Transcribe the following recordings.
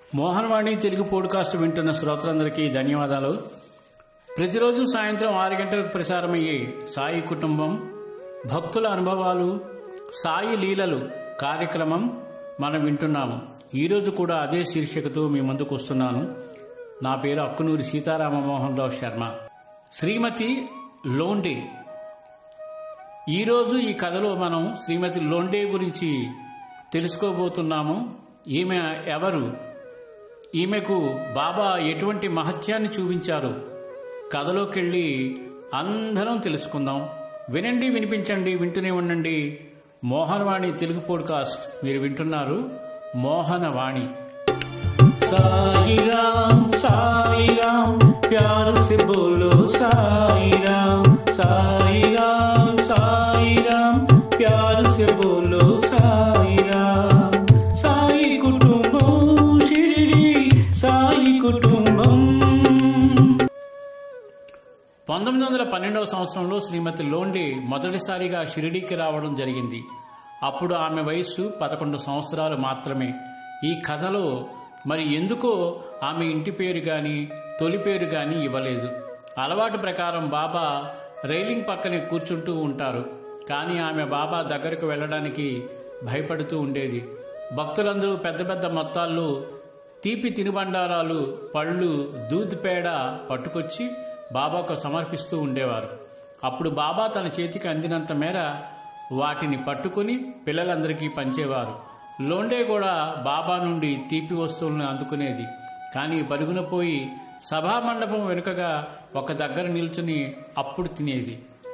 Mohan Vani Telugu podcast వింటున్న శ్రోతలందరికీ ధన్యవాదాలు ప్రతిరోజు సాయంత్రం ఆరు గంటలకు ప్రసారమయ్యే సాయి కుటుంబం భక్తుల అనుభవాలు సాయి లీలలు కార్యక్రమం మనం వింటున్నాము ఈరోజు కూడా అదే శీర్షికతో మీ ముందుకు వస్తున్నాను నా పేరు అక్కునూరి సీతారామ మోహన్ రావు శర్మ శ్రీమతి లోండే ఈరోజు ఈ కథలో మనం శ్రీమతి లోండే గురించి తెలుసుకోబోతున్నాము ఈమె ఎవరు ఈమెకు బాబా ఎటువంటి మహత్యాన్ని చూపించారు కథలోకెళ్ళి అందరం తెలుసుకుందాం వినండి వినిపించండి వింటూనే ఉండండి మోహనవాణి తెలుగు పోడ్కాస్ట్ మీరు వింటున్నారు మోహనవాణి సాయిరామ్ సాయిరామ్ ప్యార్ से बोलो సాయిరామ్ సాయిరామ్ సాయిరామ్ ప్యార్ से बोलो సాయిరామ్ సాయి కుటుంబం షిరిడి సాయి కుటుంబం పంతొమ్మిది వందల పన్నెండవ సంవత్సరంలో శ్రీమతి లోండే మొదటిసారిగా షిరిడీకి రావడం జరిగింది అప్పుడు ఆమె వయస్సు పదకొండు సంవత్సరాలు మాత్రమే ఈ కథలో మరి ఎందుకో ఆమె ఇంటి పేరు గాని తొలి పేరు గాని ఇవ్వలేదు అలవాటు ప్రకారం బాబా రైలింగ్ పక్కనే కూర్చుంటూ ఉంటారు కానీ ఆమె బాబా దగ్గరకు వెళ్ళడానికి భయపడుతూ ఉండేది భక్తులందరూ పెద్ద పెద్ద మొత్తాల్లో తీపి తినుబండారాలు పళ్ళు దూద్ పేడ పట్టుకొచ్చి బాబాకు సమర్పిస్తూ ఉండేవారు అప్పుడు బాబా తన చేతికి అందినంత మేర వాటిని పట్టుకుని పిల్లలందరికీ పంచేవారు లోండే కూడా బాబా నుండి తీపి వస్తువులను అందుకునేది కానీ పరుగున పోయి సభా మండపం వెనుకగా ఒక దగ్గర నిల్చుని అప్పుడు తినేది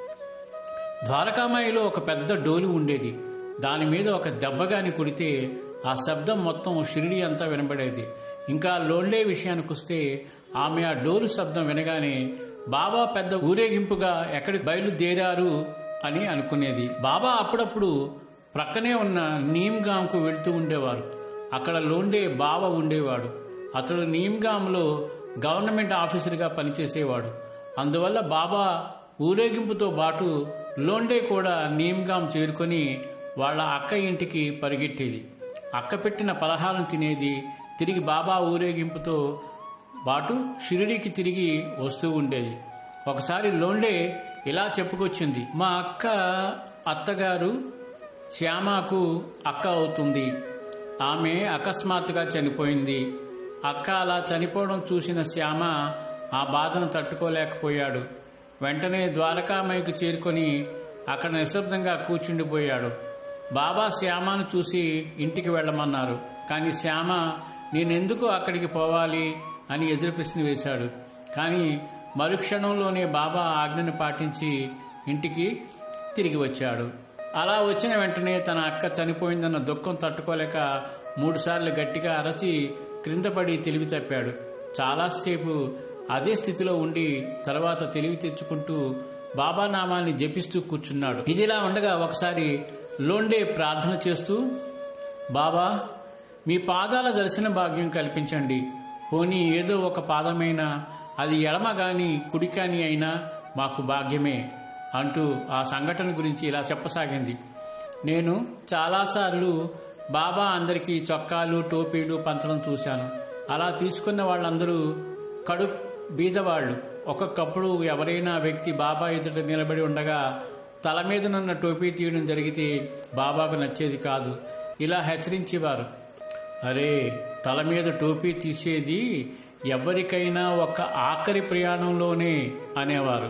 ద్వారకామాయిలో ఒక పెద్ద డోలు ఉండేది దాని మీద ఒక దెబ్బగాని కొడితే ఆ శబ్దం మొత్తం షిరిడి అంతా వినబడేది ఇంకా లోండే విషయానికి వస్తే ఆమె ఆ డోలు శబ్దం వినగానే బాబా పెద్ద ఊరేగింపుగా ఎక్కడికి బయలుదేరారు అని అనుకునేది బాబా అప్పుడప్పుడు ప్రక్కనే ఉన్న నీమ్గాంకు వెళ్తూ ఉండేవారు అక్కడ లోండే బావ ఉండేవాడు అతడు నీమ్గాంలో గవర్నమెంట్ ఆఫీసర్గా పనిచేసేవాడు అందువల్ల బాబా ఊరేగింపుతో పాటు లోండే కూడా నీమ్గాం చేరుకొని వాళ్ళ అక్క ఇంటికి పరిగెట్టేది అక్క పెట్టిన పలహారం తినేది తిరిగి బాబా ఊరేగింపుతో పాటు షిరిడీకి తిరిగి వస్తూ ఉండేది ఒకసారి లోండే ఇలా చెప్పుకొచ్చింది మా అక్క అత్తగారు శ్యామకు అక్క అవుతుంది ఆమె అకస్మాత్తుగా చనిపోయింది అక్క అలా చనిపోవడం చూసిన శ్యామ ఆ బాధను తట్టుకోలేకపోయాడు వెంటనే ద్వారకామయ్యకు చేరుకొని అక్కడ నిశ్శబ్దంగా కూర్చుండిపోయాడు బాబా శ్యామను చూసి ఇంటికి వెళ్ళమన్నారు కానీ శ్యామ నేనెందుకు అక్కడికి పోవాలి అని ఎదురు ప్రశ్న వేశాడు కానీ మరుక్షణంలోనే బాబా ఆజ్ఞను పాటించి ఇంటికి తిరిగి వచ్చాడు అలా వచ్చిన వెంటనే తన అక్క చనిపోయిందన్న దుఃఖం తట్టుకోలేక మూడుసార్లు గట్టిగా అరచి క్రిందపడి తెలివి తప్పాడు చాలాసేపు అదే స్థితిలో ఉండి తర్వాత తెలివి తెచ్చుకుంటూ బాబా నామాన్ని జపిస్తూ కూర్చున్నాడు ఇదిలా ఉండగా ఒకసారి లోండే ప్రార్థన చేస్తూ బాబా మీ పాదాల దర్శన భాగ్యం కల్పించండి పోనీ ఏదో ఒక పాదమైనా అది ఎడమ గాని కుడి కాని అయినా మాకు భాగ్యమే అంటూ ఆ సంఘటన గురించి ఇలా చెప్పసాగింది నేను చాలాసార్లు బాబా అందరికీ చొక్కాలు టోపీలు పంచడం చూశాను అలా తీసుకున్న వాళ్ళందరూ కడు బీదవాళ్లు ఒక్కొక్కప్పుడు ఎవరైనా వ్యక్తి బాబా ఎదుట నిలబడి ఉండగా తల మీదనున్న టోపీ తీయడం జరిగితే బాబాకు నచ్చేది కాదు ఇలా హెచ్చరించేవారు అరే తల మీద టోపీ తీసేది ఎవరికైనా ఒక ఆఖరి ప్రయాణంలోనే అనేవారు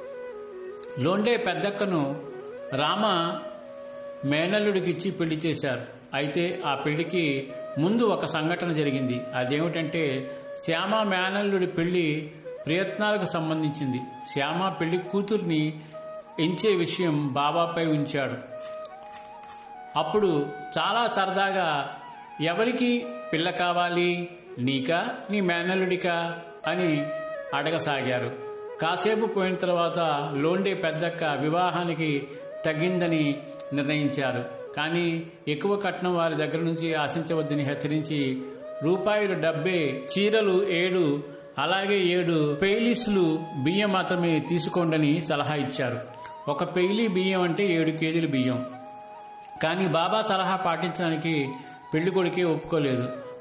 లోండే పెద్దక్కను రామ మేనల్లుడికిచ్చి పెళ్లి చేశారు అయితే ఆ పెళ్లికి ముందు ఒక సంఘటన జరిగింది అదేమిటంటే శ్యామ మేనల్లుడి పెళ్లి ప్రయత్నాలకు సంబంధించింది శ్యామ పెళ్లి కూతుర్ని ఎంచే విషయం బాబాపై ఉంచాడు అప్పుడు చాలా సరదాగా ఎవరికి పిల్ల కావాలి నీకా నీ మేనల్లుడికా అని అడగసాగారు కాసేపు పోయిన తర్వాత లోండే పెద్దక్క వివాహానికి తగ్గిందని నిర్ణయించారు కానీ ఎక్కువ కట్నం వారి దగ్గర నుంచి ఆశించవద్దని హెచ్చరించి రూపాయలు డెబ్బే చీరలు ఏడు అలాగే ఏడు పెయిలిస్లు బియ్యం మాత్రమే తీసుకోండని సలహా ఇచ్చారు ఒక పెయిలీ బియ్యం అంటే ఏడు కేజీల బియ్యం కానీ బాబా సలహా పాటించడానికి పెళ్లి కొడుకే ఒప్పుకోలేదు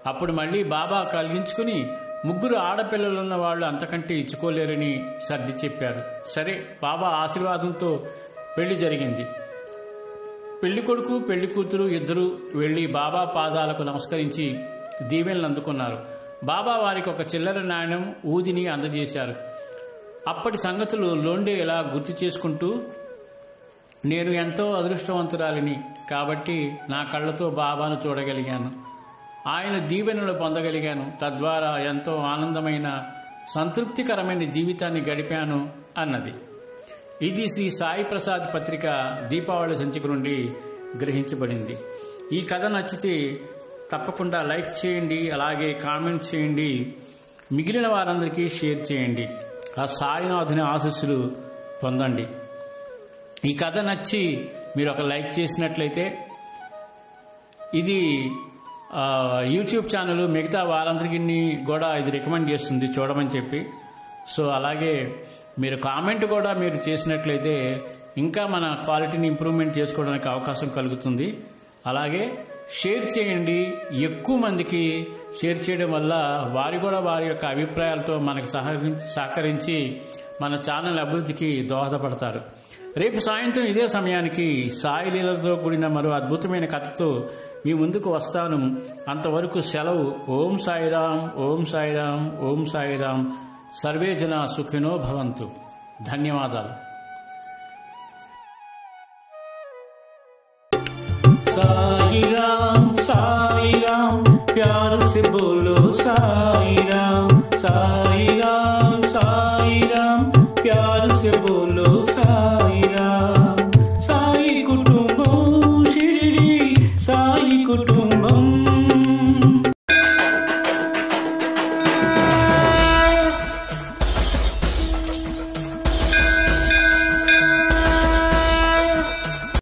అప్పుడు మళ్ళీ బాబా కలిగించుకుని ముగ్గురు ఆడపిల్లలున్న వాళ్ళు అంతకంటే ఇచ్చుకోలేరని సర్ది చెప్పారు సరే బాబా ఆశీర్వాదంతో పెళ్లి జరిగింది పెళ్లి కొడుకు పెళ్లి కూతురు ఇద్దరు వెళ్లి బాబా పాదాలకు నమస్కరించి దీవెనలు అందుకున్నారు బాబా వారికి ఒక చిల్లర నాణ్యం ఊదిని అందజేశారు అప్పటి సంగతులు లోండే ఇలా గుర్తు చేసుకుంటూ నేను ఎంతో అదృష్టవంతురాలిని కాబట్టి నా కళ్ళతో బాబాను చూడగలిగాను ఆయన దీవెనలు పొందగలిగాను తద్వారా ఎంతో ఆనందమైన సంతృప్తికరమైన జీవితాన్ని గడిపాను అన్నది ఇది శ్రీ సాయి ప్రసాద్ పత్రిక దీపావళి సంచిక నుండి గ్రహించబడింది ఈ కథ నచ్చితే తప్పకుండా లైక్ చేయండి అలాగే కామెంట్ చేయండి మిగిలిన వారందరికీ షేర్ చేయండి ఆ సాయినాథుని ఆశస్సులు పొందండి ఈ కథ నచ్చి మీరు ఒక లైక్ చేసినట్లయితే ఇది ఆ, యూట్యూబ్ ఛానల్ మిగతా వారందరికీ కూడా ఇది రికమెండ్ చేస్తుంది చూడమని చెప్పి సో అలాగే మీరు కామెంట్ కూడా మీరు చేసినట్లయితే ఇంకా మన క్వాలిటీని ఇంప్రూవ్మెంట్ చేసుకోవడానికి అవకాశం కలుగుతుంది అలాగే షేర్ చేయండి ఎక్కువ మందికి షేర్ చేయడం వల్ల వారి కూడా వారి యొక్క అభిప్రాయాలతో మనకు సహకరించి సహకరించి మన ఛానల్ అభివృద్ధికి దోహదపడతారు రేపు సాయంత్రం ఇదే సమయానికి సాయి లీలతో కూడిన మరో అద్భుతమైన కథతో మీ ముందుకు వస్తాను అంతవరకు సెలవు ఓం సాయిరాం ఓం సాయిరాం ఓం సాయిరాం సర్వే జన సుఖినో భవంతు ధన్యవాదాలు साई राम साई राम प्यार से बोलो साई